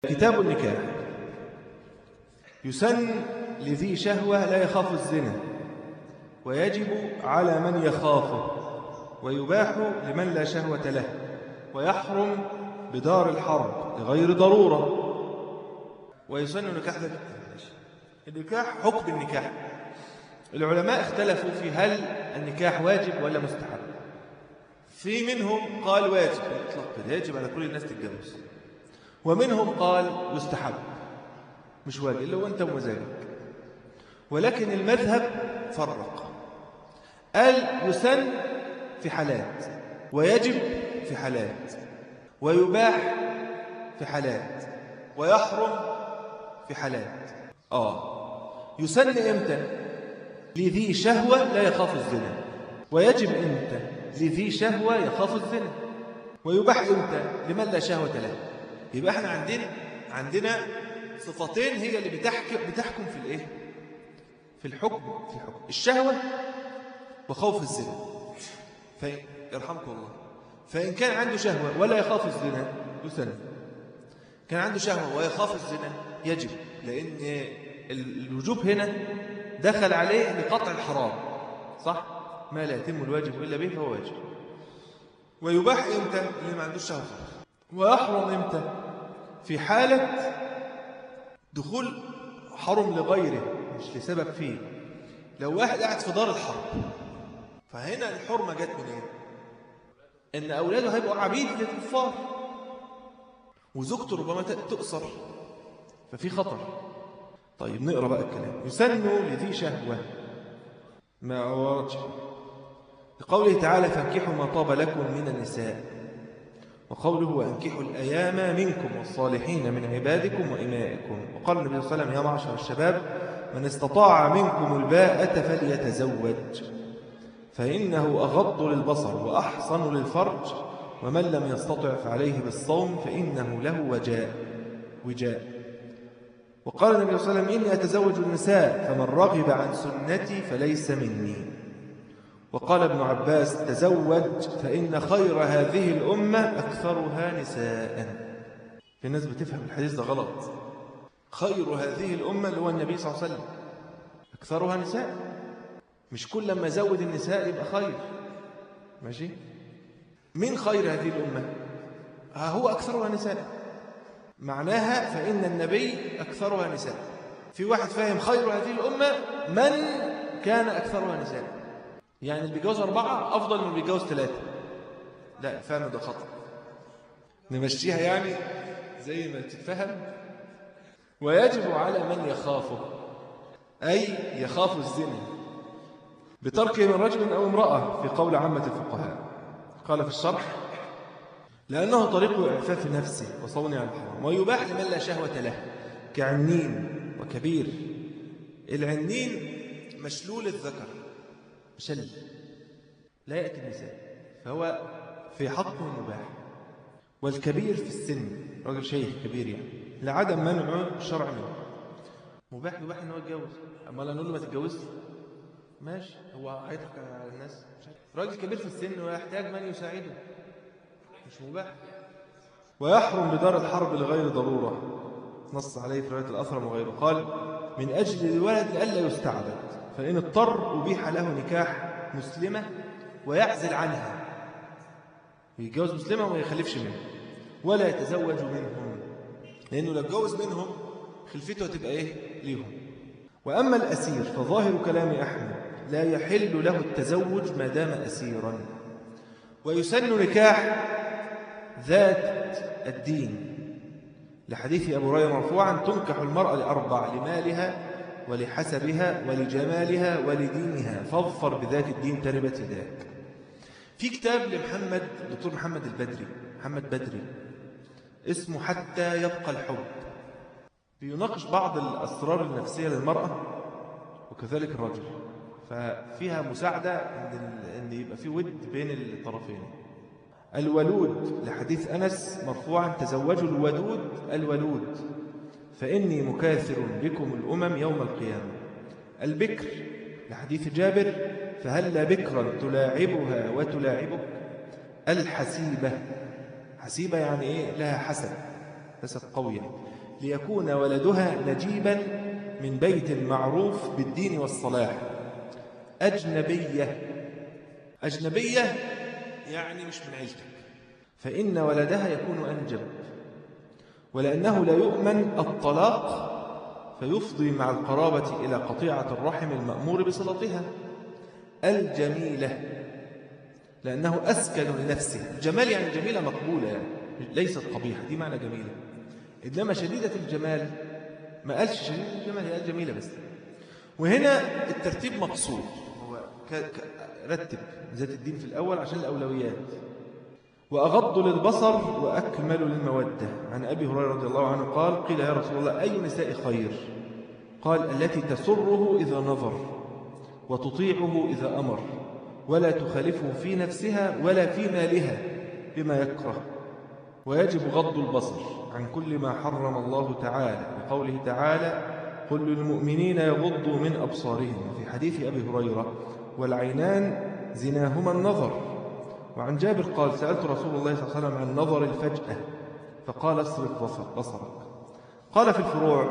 كتاب النكاح يسن لذي شهوة لا يخاف الزنا ويجب على من يخافه ويباح لمن لا شهوة له ويحرم بدار الحرب لغير ضرورة ويسن النكاح ذلك النكاح حكم النكاح العلماء اختلفوا في هل النكاح واجب ولا مستحب في منهم قال واجب اطلاق يجب على كل الناس تتجوز ومنهم قال يستحب مش واجب إلا وأنت ومزاجك ولكن المذهب فرق قال يسن في حالات ويجب في حالات ويباح في حالات ويحرم في حالات آه يسن إمتى لذي شهوة لا يخاف الزنا ويجب إمتى لذي شهوة يخاف الزنا ويباح إمتى لمن لا شهوة له يبقى احنا عندنا عندنا صفتين هي اللي بتحكم بتحكم في الايه في الحكم في الحكم الشهوة وخوف الزنا فيرحمكم الله فإن كان عنده شهوة ولا يخاف الزنا يسن كان عنده شهوة ويخاف الزنا يجب لأن الوجوب هنا دخل عليه لقطع الحرام صح؟ ما لا يتم الواجب إلا به فهو واجب ويباح إمتى اللي ما عندوش شهوة ويحرم إمتى في حالة دخول حرم لغيره مش لسبب فيه لو واحد قاعد في دار الحرب فهنا الحرمة جت منين إن أولاده هيبقوا عبيد للكفار وزوجته ربما تؤثر ففي خطر طيب نقرأ بقى الكلام يسن لذي شهوة ما وردش لقوله تعالى فانكحوا ما طاب لكم من النساء وقوله وأنكحوا الأيام منكم والصالحين من عبادكم وإمائكم وقال النبي صلى الله عليه وسلم يا معشر الشباب من استطاع منكم الباءة فليتزوج فإنه أغض للبصر وأحصن للفرج ومن لم يستطع فعليه بالصوم فإنه له وجاء وجاء وقال النبي صلى الله عليه وسلم إني أتزوج النساء فمن رغب عن سنتي فليس مني وقال ابن عباس تزوج فإن خير هذه الأمة أكثرها نساء في ناس بتفهم الحديث ده غلط خير هذه الأمة اللي هو النبي صلى الله عليه وسلم أكثرها نساء مش كل لما يزود النساء يبقى خير ماشي من خير هذه الأمة ها هو أكثرها نساء معناها فإن النبي أكثرها نساء في واحد فاهم خير هذه الأمة من كان أكثرها نساء يعني اللي بيتجوز أربعة أفضل من اللي بيتجوز ثلاثة لا فاهم ده خطأ نمشيها يعني زي ما تتفهم ويجب على من يخافه أي يخاف الزنا بتركه من رجل أو امرأة في قول عامة الفقهاء قال في الشرح لأنه طريق إعفاف نفسه وصون عن الحرام ويباح لمن لا شهوة له كعنين وكبير العنين مشلول الذكر مشل لا يأتي النساء فهو في حقه مباح والكبير في السن راجل شيخ كبير يعني لعدم منعه الشرع منه مباح يباح ان هو يتجوز اما لا نقول له ما تتجوزش ماشي هو هيضحك على الناس راجل كبير في السن ويحتاج من يساعده مش مباح ويحرم بدار الحرب لغير ضرورة نص عليه في رواية الأثرم وغيره قال من أجل الولد لألا يستعبد فإن اضطر أبيح له نكاح مسلمة ويعزل عنها يتجوز مسلمة وما يخلفش منها ولا يتزوج منهم لأنه لو اتجوز منهم خلفته هتبقى إيه ليهم وأما الأسير فظاهر كلام أحمد لا يحل له التزوج ما دام أسيرا ويسن نكاح ذات الدين لحديث أبو هريرة مرفوعا تنكح المرأة لأربع لمالها ولحسبها ولجمالها ولدينها فاظفر بذات الدين تربت يداك في كتاب لمحمد دكتور محمد البدري محمد بدري اسمه حتى يبقى الحب بيناقش بعض الأسرار النفسية للمرأة وكذلك الرجل ففيها مساعدة أن يبقى في ود بين الطرفين الولود لحديث أنس مرفوعا تزوجوا الودود الولود فإني مكاثر بكم الأمم يوم القيامة البكر لحديث جابر فهل بكرا تلاعبها وتلاعبك الحسيبة حسيبة يعني إيه لها حسب حسب قوي ليكون ولدها نجيبا من بيت معروف بالدين والصلاح أجنبية أجنبية يعني مش من عيلتك فإن ولدها يكون أنجب ولأنه لا يؤمن الطلاق فيفضي مع القرابة إلى قطيعة الرحم المأمور بصلتها الجميلة لأنه أسكن لنفسه الجمال يعني جميلة مقبولة يعني ليست قبيحة دي معنى جميلة إنما شديدة الجمال ما قالش شديدة الجمال هي قال جميلة بس وهنا الترتيب مقصود هو ك... ك... رتب ذات الدين في الأول عشان الأولويات وأغض للبصر وأكمل للمودة عن أبي هريرة رضي الله عنه قال قيل يا رسول الله أي نساء خير قال التي تسره إذا نظر وتطيعه إذا أمر ولا تخالفه في نفسها ولا في مالها بما يكره ويجب غض البصر عن كل ما حرم الله تعالى بقوله تعالى قل للمؤمنين يغضوا من أبصارهم في حديث أبي هريرة والعينان زناهما النظر وعن جابر قال سألت رسول الله صلى الله عليه وسلم عن نظر الفجأة فقال اصرف بصر بصرك قال في الفروع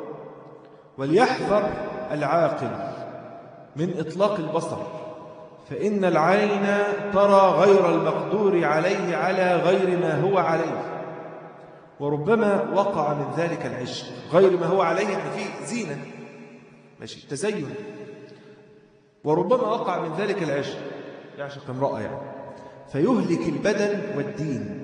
وليحذر العاقل من إطلاق البصر فإن العين ترى غير المقدور عليه على غير ما هو عليه وربما وقع من ذلك العشق غير ما هو عليه يعني فيه زينة ماشي تزين وربما وقع من ذلك العشق يعشق امرأة يعني فيهلك البدن والدين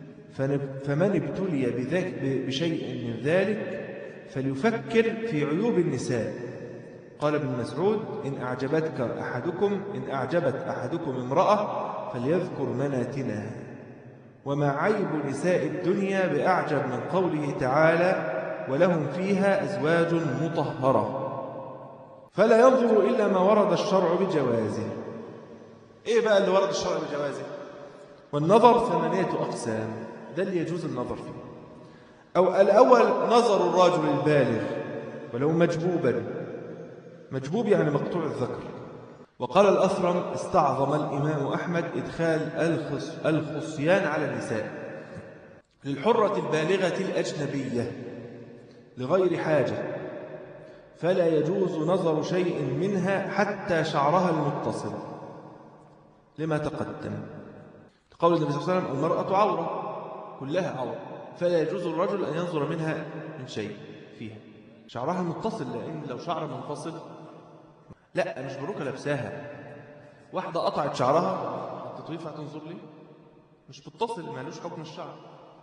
فمن ابتلي بذلك بشيء من ذلك فليفكر في عيوب النساء قال ابن مسعود إن أعجبتك أحدكم إن أعجبت أحدكم امرأة فليذكر مناتنها وما عيب نساء الدنيا بأعجب من قوله تعالى ولهم فيها أزواج مطهرة فلا ينظر إلا ما ورد الشرع بجوازه إيه بقى اللي ورد الشرع بجوازه والنظر ثمانية أقسام ده اللي يجوز النظر فيه أو الأول نظر الرجل البالغ ولو مجبوبا مجبوب يعني مقطوع الذكر وقال الأثرم استعظم الإمام أحمد إدخال الخص الخصيان على النساء للحرة البالغة الأجنبية لغير حاجة فلا يجوز نظر شيء منها حتى شعرها المتصل لما تقدم قول النبي صلى الله عليه وسلم المرأة عورة كلها عورة فلا يجوز الرجل أن ينظر منها من شيء فيها شعرها المتصل لأن لو شعر منفصل لا مش بروكة لابساها واحدة قطعت شعرها تطويف هتنظر لي مش متصل مالوش حكم الشعر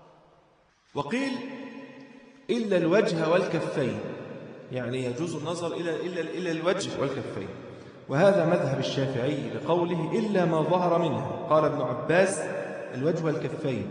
وقيل إلا الوجه والكفين يعني يجوز النظر إلى إلا إلى الوجه والكفين وهذا مذهب الشافعي بقوله إلا ما ظهر منها قال ابن عباس الوجه والكفين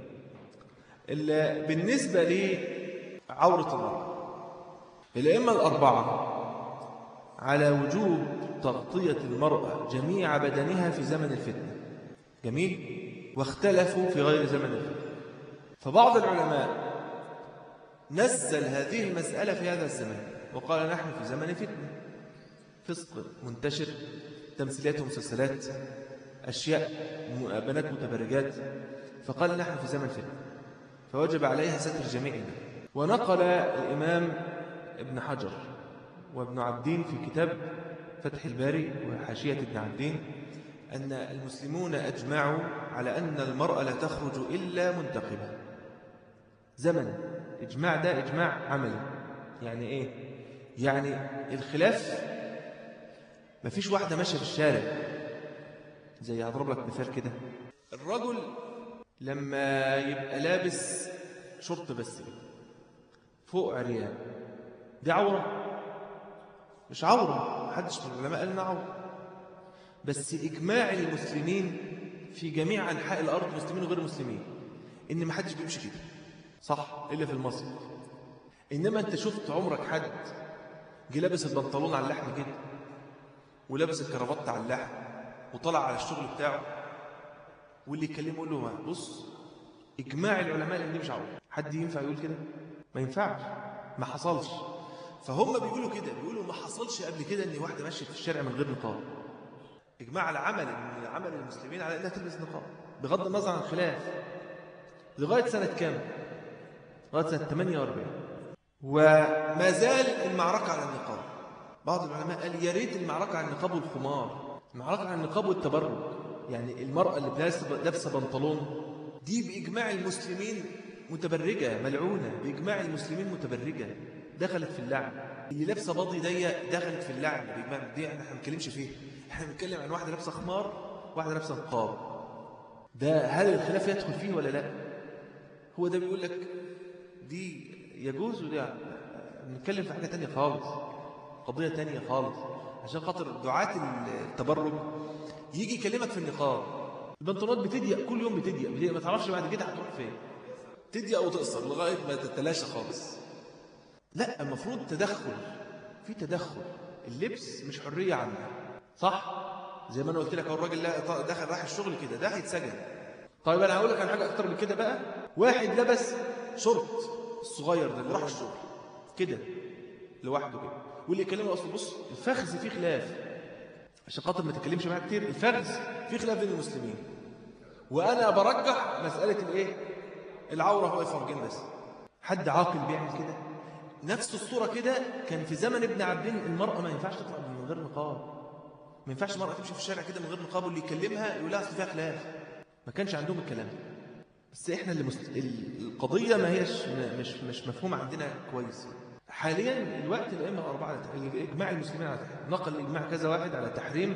بالنسبة لعورة المرأة الأئمة الأربعة على وجوب تغطية المرأة جميع بدنها في زمن الفتنة جميل واختلفوا في غير زمن الفتنة فبعض العلماء نزل هذه المسألة في هذا الزمان وقال نحن في زمن فتنة فسق منتشر تمثيلات ومسلسلات أشياء بنات متبرجات فقال نحن في زمن فتنة فوجب عليها ستر جميع ونقل الإمام ابن حجر وابن عبدين في كتاب فتح الباري وحاشية ابن عبدين أن المسلمون أجمعوا على أن المرأة لا تخرج إلا منتقبة زمن إجماع ده إجماع عملي يعني إيه؟ يعني الخلاف ما فيش واحدة ماشية في الشارع زي هضرب لك مثال كده الرجل لما يبقى لابس شرط بس فوق عريان دي عورة مش عورة محدش من العلماء قال انها عورة بس إجماع المسلمين في جميع أنحاء الأرض مسلمين وغير مسلمين إن ما حدش بيمشي كده صح إلا في المصيف إنما أنت شفت عمرك حد جه لابس البنطلون على اللحم كده ولابس الكرافات على اللحم وطلع على الشغل بتاعه واللي يكلمه يقول له ما بص إجماع العلماء إن دي مش عورة حد ينفع يقول كده ما ينفعش ما حصلش فهم بيقولوا كده بيقولوا ما حصلش قبل كده ان واحده ماشيه في الشارع من غير نقاب اجماع العمل ان عمل المسلمين على انها تلبس نقاب بغض النظر عن الخلاف لغايه سنه كام لغايه سنه 48 وما زال المعركة على النقاب بعض العلماء قال يا ريت المعركة على النقاب والخمار المعركة على النقاب والتبرج يعني المرأة اللي لابسة بنطلون دي بإجماع المسلمين متبرجة ملعونة بإجماع المسلمين متبرجة دخلت في اللعن اللي لابسه باضي ضيق دخلت في اللعن بإجماع دي احنا ما بنتكلمش فيها احنا بنتكلم عن واحدة لابسه خمار واحدة لابسه نقاب ده هل الخلاف يدخل فيه ولا لا هو ده بيقول لك دي يجوز وده بنتكلم في حاجة تانية خالص قضية تانية خالص عشان خاطر دعاة التبرج يجي يكلمك في النقاب البنطلونات بتضيق كل يوم بتضيق بتضيق ما تعرفش بعد كده هتروح فين تضيق او تقصر لغايه ما تتلاشى خالص لا المفروض تدخل في تدخل اللبس مش حريه عامه صح زي ما انا قلت لك اهو الراجل دخل راح الشغل كده ده هيتسجن طيب انا هقول لك على حاجه اكتر من كده بقى واحد لبس شورت الصغير ده اللي راح الشغل كده لوحده كده واللي يكلمه اصلا بص الفخذ فيه خلاف عشان خاطر ما تتكلمش معاه كتير الفخذ فيه خلاف بين المسلمين وانا برجح مساله الايه العوره هو الفرجين بس حد عاقل بيعمل كده نفس الصوره كده كان في زمن ابن عبدين المراه ما ينفعش تطلع من غير نقاب ما ينفعش المراه تمشي في الشارع كده من غير نقاب واللي يكلمها يقول لها اصل فيها خلاف ما كانش عندهم الكلام ده بس احنا اللي مست... القضيه ما هيش مش مش مفهومه عندنا كويس حاليا الوقت الائمه الاربعه اجماع المسلمين على تحريم نقل اجماع كذا واحد على تحريم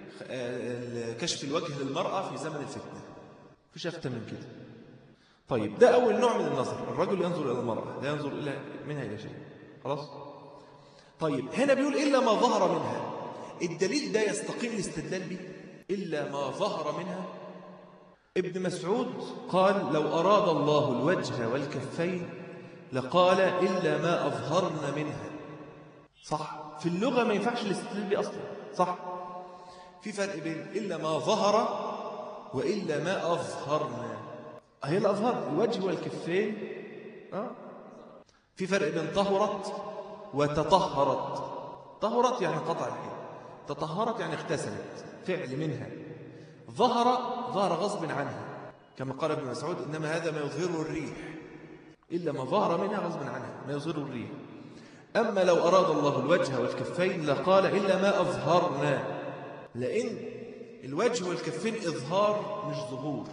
كشف الوجه للمراه في زمن الفتنه مفيش افتى من كده طيب ده اول نوع من النظر الرجل ينظر الى المراه لا ينظر الى منها الى شيء خلاص طيب هنا بيقول الا ما ظهر منها الدليل ده يستقيم الاستدلال به الا ما ظهر منها ابن مسعود قال لو أراد الله الوجه والكفين لقال إلا ما أظهرنا منها صح في اللغة ما ينفعش الاستدلال بيه أصلا صح في فرق بين إلا ما ظهر وإلا ما أظهرنا هي الأظهر الوجه والكفين أه؟ في فرق بين طهرت وتطهرت طهرت يعني قطع الحين تطهرت يعني اغتسلت فعل منها ظهر ظهر غصب عنها كما قال ابن مسعود إنما هذا ما يظهره الريح إلا ما ظهر منها غصب عنها ما يظهره الريح أما لو أراد الله الوجه والكفين لقال إلا ما أظهرنا لأن الوجه والكفين إظهار مش ظهور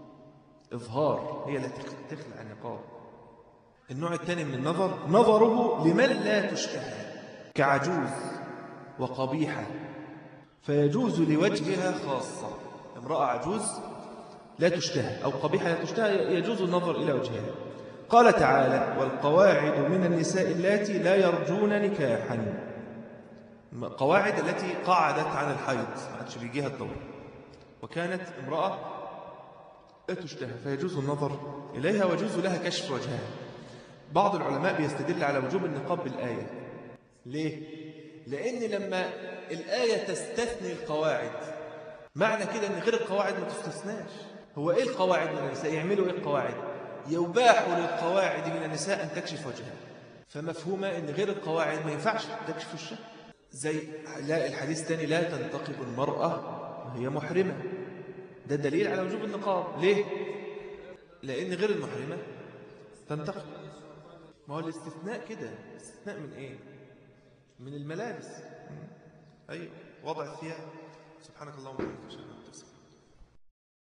إظهار هي التي تخلع النقاب النوع الثاني من النظر نظره لمن لا تشتهى كعجوز وقبيحة فيجوز لوجهها خاصة امرأة عجوز لا تشتهى أو قبيحة لا تشتهى يجوز النظر إلى وجهها قال تعالى والقواعد من النساء اللاتي لا يرجون نكاحا قواعد التي قعدت عن الحيض ما عادش بيجيها الدور وكانت امرأة لا تشتهى فيجوز النظر إليها ويجوز لها كشف وجهها بعض العلماء بيستدل على وجوب النقاب بالآية ليه؟ لأن لما الآية تستثني القواعد معنى كده أن غير القواعد ما تستثناش هو إيه القواعد من النساء؟ يعملوا إيه القواعد؟ يباح للقواعد من النساء أن تكشف وجهها فمفهومة أن غير القواعد ما ينفعش تكشف وجهها زي لا الحديث الثاني لا تنتقب المرأة وهي محرمة ده دليل على وجوب النقاب ليه؟ لأن غير المحرمة تنتقب ما هو الاستثناء كده استثناء من ايه من الملابس ايوه وضع الثياب سبحانك اللهم وبحمدك